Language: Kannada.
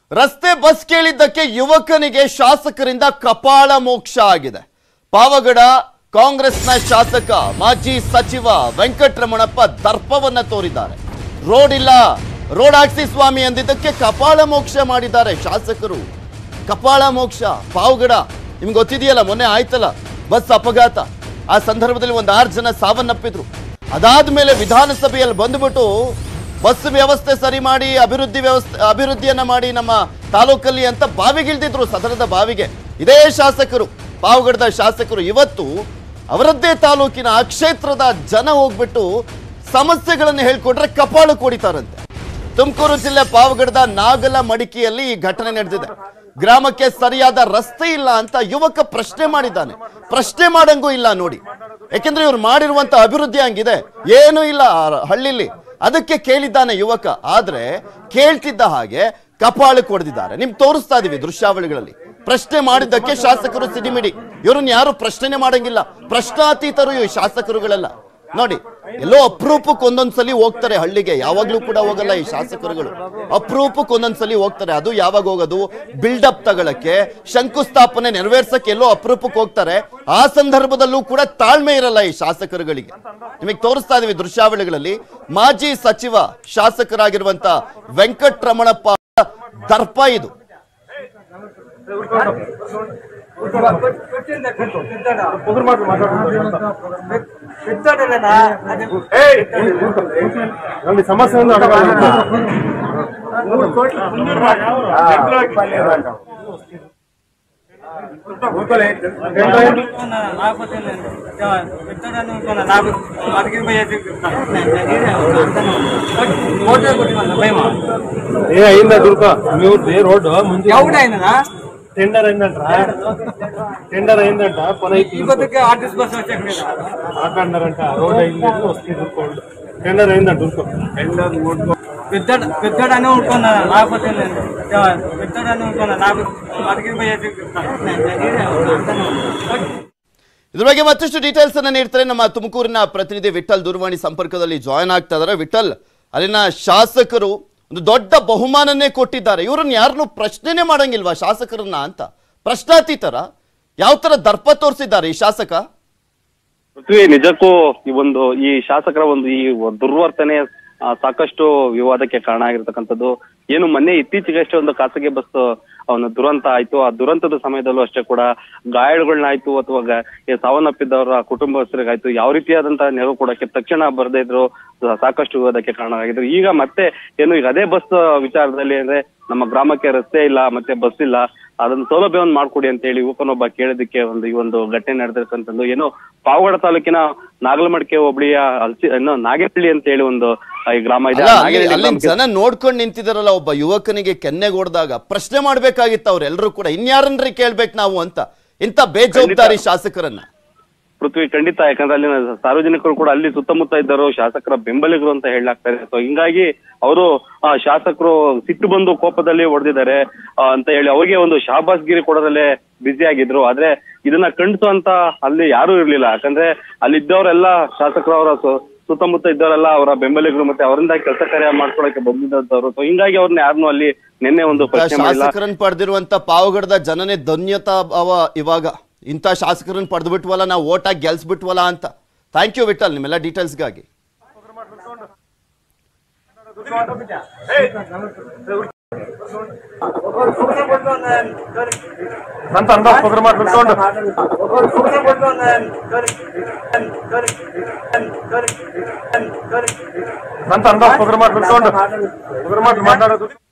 ರಸ್ತೆ ಬಸ್ ಕೇಳಿದ್ದಕ್ಕೆ ಯುವಕನಿಗೆ ಶಾಸಕರಿಂದ ಕಪಾಳ ಮೋಕ್ಷ ಆಗಿದೆ ಪಾವಗಡ ಕಾಂಗ್ರೆಸ್ನ ಶಾಸಕ ಮಾಜಿ ಸಚಿವ ವೆಂಕಟರಮಣಪ್ಪ ದರ್ಪವನ್ನ ತೋರಿದ್ದಾರೆ ರೋಡ್ ಇಲ್ಲ ರೋಡ್ ಹಾಕ್ಸಿ ಸ್ವಾಮಿ ಅಂದಿದ್ದಕ್ಕೆ ಕಪಾಳ ಮೋಕ್ಷ ಮಾಡಿದ್ದಾರೆ ಶಾಸಕರು ಕಪಾಳ ಮೋಕ್ಷ ಪಾವಗಡ ನಿಮ್ಗೆ ಗೊತ್ತಿದೆಯಲ್ಲ ಮೊನ್ನೆ ಆಯ್ತಲ್ಲ ಬಸ್ ಅಪಘಾತ ಆ ಸಂದರ್ಭದಲ್ಲಿ ಒಂದು ಆರು ಜನ ಸಾವನ್ನಪ್ಪಿದ್ರು ಅದಾದ್ಮೇಲೆ ವಿಧಾನಸಭೆಯಲ್ಲಿ ಬಂದ್ಬಿಟ್ಟು ಬಸ್ ವ್ಯವಸ್ಥೆ ಸರಿ ಮಾಡಿ ಅಭಿವೃದ್ಧಿ ವ್ಯವಸ್ಥೆ ಅಭಿವೃದ್ಧಿಯನ್ನ ಮಾಡಿ ನಮ್ಮ ತಾಲೂಕಲ್ಲಿ ಅಂತ ಬಾವಿಗಿಳ್ದಿದ್ರು ಸದನದ ಬಾವಿಗೆ ಇದೇ ಶಾಸಕರು ಪಾವಗಡದ ಶಾಸಕರು ಇವತ್ತು ಅವರದ್ದೇ ತಾಲೂಕಿನ ಆ ಕ್ಷೇತ್ರದ ಜನ ಹೋಗ್ಬಿಟ್ಟು ಸಮಸ್ಯೆಗಳನ್ನು ಹೇಳ್ಕೊಟ್ರೆ ಕಪಾಳು ಕೊಡಿತಾರಂತೆ ತುಮಕೂರು ಜಿಲ್ಲೆ ಪಾವಗಡದ ನಾಗಲ ಮಡಿಕೆಯಲ್ಲಿ ಈ ಘಟನೆ ನಡೆದಿದೆ ಗ್ರಾಮಕ್ಕೆ ಸರಿಯಾದ ರಸ್ತೆ ಇಲ್ಲ ಅಂತ ಯುವಕ ಪ್ರಶ್ನೆ ಮಾಡಿದ್ದಾನೆ ಪ್ರಶ್ನೆ ಮಾಡಂಗೂ ಇಲ್ಲ ನೋಡಿ ಯಾಕೆಂದ್ರೆ ಇವ್ರು ಮಾಡಿರುವಂತ ಅಭಿವೃದ್ಧಿ ಹಂಗಿದೆ ಏನೂ ಇಲ್ಲ ಆ ಹಳ್ಳಿಲಿ ಅದಕ್ಕೆ ಕೇಳಿದ್ದಾನೆ ಯುವಕ ಆದ್ರೆ ಕೇಳ್ತಿದ್ದ ಹಾಗೆ ಕಪಾಳು ಕೊಡ್ದಿದ್ದಾರೆ ನಿಮ್ಗೆ ತೋರಿಸ್ತಾ ಇದೀವಿ ದೃಶ್ಯಾವಳಿಗಳಲ್ಲಿ ಪ್ರಶ್ನೆ ಮಾಡಿದ್ದಕ್ಕೆ ಶಾಸಕರು ಸಿಡಿಮಿಡಿ ಇವ್ರನ್ನ ಯಾರು ಪ್ರಶ್ನೆ ಮಾಡಂಗಿಲ್ಲ ಪ್ರಶ್ನಾತೀತರು ಈ ಶಾಸಕರುಗಳೆಲ್ಲ ನೋಡಿ ಎಲ್ಲೋ ಅಪರೂಪಕ್ಕೆ ಒಂದೊಂದ್ಸಲಿ ಹೋಗ್ತಾರೆ ಹಳ್ಳಿಗೆ ಯಾವಾಗ್ಲೂ ಕೂಡ ಹೋಗಲ್ಲ ಈ ಶಾಸಕರುಗಳು ಅಪರೂಪಕ್ಕೆ ಒಂದೊಂದ್ಸಲಿ ಹೋಗ್ತಾರೆ ಅದು ಯಾವಾಗ ಹೋಗೋದು ಬಿಲ್ಡಪ್ ತಗೊಳಕ್ಕೆ ಶಂಕುಸ್ಥಾಪನೆ ನೆರವೇರ್ಸಕ್ಕೆ ಎಲ್ಲೋ ಅಪರೂಪಕ್ಕೆ ಹೋಗ್ತಾರೆ ಆ ಸಂದರ್ಭದಲ್ಲೂ ಕೂಡ ತಾಳ್ಮೆ ಇರಲ್ಲ ಈ ಶಾಸಕರುಗಳಿಗೆ ನಿಮಗೆ ತೋರಿಸ್ತಾ ಇದೀವಿ ದೃಶ್ಯಾವಳಿಗಳಲ್ಲಿ ಮಾಜಿ ಸಚಿವ ಶಾಸಕರಾಗಿರುವಂತ ವೆಂಕಟರಮಣಪ್ಪ ದರ್ಪ ಇದು ನೋಡಿ ಸಮಸ್ಯೆ ಒಂದು ಅಡಗಲ್ಲ. ಕೂತ್ಕೊಳ್ಳಿ. ఏ అయిందా దుర్గా మీ ఊరిది రోడ్డు ముందు టెండర్ అయిందంట టెండర్ అయిందంట పని అయిపోయింది ఆర్టిస్ట్ బస్ వచ్చాక మాట్లాడినారంట రోడ్ అయింది వస్తుంది దుర్కోండి టెండర్ అయిందంట దుర్కో పెద్ద పెద్దడనే ఉంటున్నా లేకపోతే పెద్దడనే ఉంటున్నా నాకు బతికి ಇದ್ರ ಬಗ್ಗೆ ಮತ್ತಷ್ಟು ಡೀಟೇಲ್ಸ್ ಅನ್ನ ನೀಡ್ತಾರೆ ನಮ್ಮ ತುಮಕೂರಿನ ಪ್ರತಿನಿಧಿ ವಿಠಲ್ ದೂರವಾಣಿ ಸಂಪರ್ಕದಲ್ಲಿ ಜಾಯ್ನ್ ಆಗ್ತಾ ಇದಾರೆ ವಿಠಲ್ ಅಲ್ಲಿನ ಶಾಸಕರು ಒಂದು ದೊಡ್ಡ ಬಹುಮಾನನ್ನೇ ಕೊಟ್ಟಿದ್ದಾರೆ ಇವರನ್ನ ಯಾರನ್ನು ಪ್ರಶ್ನೆನೇ ಮಾಡಂಗಿಲ್ವಾ ಶಾಸಕರನ್ನ ಅಂತ ಪ್ರಶ್ನಾತೀತರ ಯಾವ ತರ ದರ್ಪ ತೋರಿಸಿದ್ದಾರೆ ಈ ಶಾಸಕ ಪೃಥ್ವಿ ನಿಜಕ್ಕೂ ಈ ಒಂದು ಈ ಶಾಸಕರ ಒಂದು ಈ ದುರ್ವರ್ತನೆ ಆ, ಸಾಕಷ್ಟು ವಿವಾದಕ್ಕೆ ಕಾರಣ ಆಗಿರ್ತಕ್ಕಂಥದ್ದು ಏನು ಮೊನ್ನೆ ಇತ್ತೀಚೆಗಷ್ಟೇ ಒಂದು ಖಾಸಗಿ ಬಸ್ ಅವನ ದುರಂತ ಆಯ್ತು ಆ ದುರಂತದ ಸಮಯದಲ್ಲೂ ಅಷ್ಟೇ ಕೂಡ ಗಾಯಾಳುಗಳನ್ನಾಯ್ತು ಅಥವಾ ಗ- ಈ ಸಾವನ್ನಪ್ಪಿದ್ದವರ ಕುಟುಂಬಸ್ಥರಿಗಾಯ್ತು ಯಾವ ರೀತಿಯಾದಂತಹ ನೆರವು ಕೊಡಕ್ಕೆ ತಕ್ಷಣ ಬರದೇ ಇದ್ರು ಸಾಕಷ್ಟು ವಿವಾದಕ್ಕೆ ಕಾರಣ ಆಗಿದ್ರು ಈಗ ಮತ್ತೆ ಏನು ಈಗ ಅದೇ ಬಸ್ ವಿಚಾರದಲ್ಲಿ ಅಂದ್ರೆ ನಮ್ಮ ಗ್ರಾಮಕ್ಕೆ ರಸ್ತೆ ಇಲ್ಲ ಮತ್ತೆ ಬಸ್ ಇಲ್ಲ ಅದನ್ನ ಸೌಲಭ್ಯವನ್ನು ಮಾಡ್ಕೊಡಿ ಅಂತ ಹೇಳಿ ಯುವಕನೊಬ್ಬ ಕೇಳಿದಕ್ಕೆ ಒಂದು ಈ ಒಂದು ಘಟನೆ ನಡೆದಿರ್ತಕ್ಕಂಥದ್ದು ಏನು ಪಾವಗಡ ತಾಲೂಕಿನ ನಾಗಲಮಡಿಕೆ ಹೋಬಳಿಯ ಅಲ್ಸಿ ಏನು ನಾಗೇಹಳ್ಳಿ ಅಂತ ಹೇಳಿ ಒಂದು ಆ, ಈ ಗ್ರಾಮ ಇದೆ ಅಲ್ಲ ಆ ಅಲ್ಲಿ ನಾಗೇಹಳ್ಳಿ ಅಲ್ಲಿ ಗ್ರಾಮಕ್ಕೆ- ಜನ ನೋಡ್ಕೊಂಡು ನಿಂತಿದಾರಲ್ಲ ಒಬ್ಬ ಯುವಕನಿಗೆ ಕೆನ್ನೆಗೊಡ್ದಾಗ ಪ್ರಶ್ನೆ ಮಾಡ್ಬೇಕಾಗಿತ್ತು ಅವ್ರೆಲ್ರೂ ಕೂಡ ಇನ್ಯಾರನ್ರಿ ಕೇಳ್ಬೇಕು ನಾವು ಅಂತ ಇಂಥ ಬೇಜವಾಬ್ದಾರಿ ಶಾಸಕರನ್ನ ಪೃಥ್ವಿ ಖಂಡಿತ ಯಾಕಂದ್ರೆ ಅಲ್ಲಿನ ಸಾರ್ವಜನಿಕರು ಕೂಡ ಅಲ್ಲಿ ಸುತ್ತಮುತ್ತ ಇದ್ದರು ಶಾಸಕರ ಬೆಂಬಲಿಗರು ಅಂತ ಹೇಳಲಾಗ್ತಾರೆ ಸೊ ಹಿಂಗಾಗಿ ಅವರು ಆ ಶಾಸಕರು ಸಿಟ್ಟು ಬಂದು ಕೋಪದಲ್ಲಿ ಹೊಡೆದಿದ್ದಾರೆ ಅಂತ ಹೇಳಿ ಅವರಿಗೆ ಒಂದು ಶಾಬಾಸ್ಗಿರಿ ಕೊಡೋದಲ್ಲೇ ಬ್ಯುಸಿ ಆಗಿದ್ರು ಆದ್ರೆ ಇದನ್ನ ಖಂಡಿಸು ಅಂತ ಅಲ್ಲಿ ಯಾರು ಇರ್ಲಿಲ್ಲ ಯಾಕಂದ್ರೆ ಅಲ್ಲಿದ್ದವರೆಲ್ಲ ಶಾಸಕರವರ ಸು- ಸುತ್ತಮುತ್ತ ಇದ್ದವರೆಲ್ಲ ಅವರ ಬೆಂಬಲಿಗರು ಮತ್ತೆ ಅವರಿಂದ ಕೆಲಸ ಕಾರ್ಯ ಮಾಡ್ಕೊಳಕ್ಕೆ ಬಂದಿದ್ದವರು ಸೊ ಹಿಂಗಾಗಿ ಅವ್ರನ್ನ ಯಾರನ್ನೂ ಅಲ್ಲಿ ನಿನ್ನೆ ಒಂದು ಪ್ರಶ್ನೆ ಮಾಡಿಲ್ಲ ಶಾಸಕರನ್ನ ಪಡೆದಿರುವಂತ ಪಾವಗಡದ ಜನನೇ ಧನ್ಯತಾ ಭಾವ ಇವಾಗ ಇಂಥ ಶಾಸಕರನ್ನ ಪಡೆದ್ಬಿಟ್ವಲ್ಲ ನಾವು ಓಟಾಗಿ ಗೆಲ್ಸ್ಬಿಟ್ವಲ್ಲ ಅಂತ ಥ್ಯಾಂಕ್ ಯು ವಿಠಲ್ ನಿಮ್ಮೆಲ್ಲ ಡೀಟೇಲ್ಸ್ಗಾಗಿ ಅಂತ ಅಂದ ಪೊಗರು ಮಾಡಿ ಬಿಟ್ಕೊಂಡು ಅಂತ ಅಂದ ಪೊಗರು ಮಾಡಿ ಬಿಟ್ಕೊಂಡು ಪೊಗರು ಮಾಡಿ ಮಾತಾಡೋದು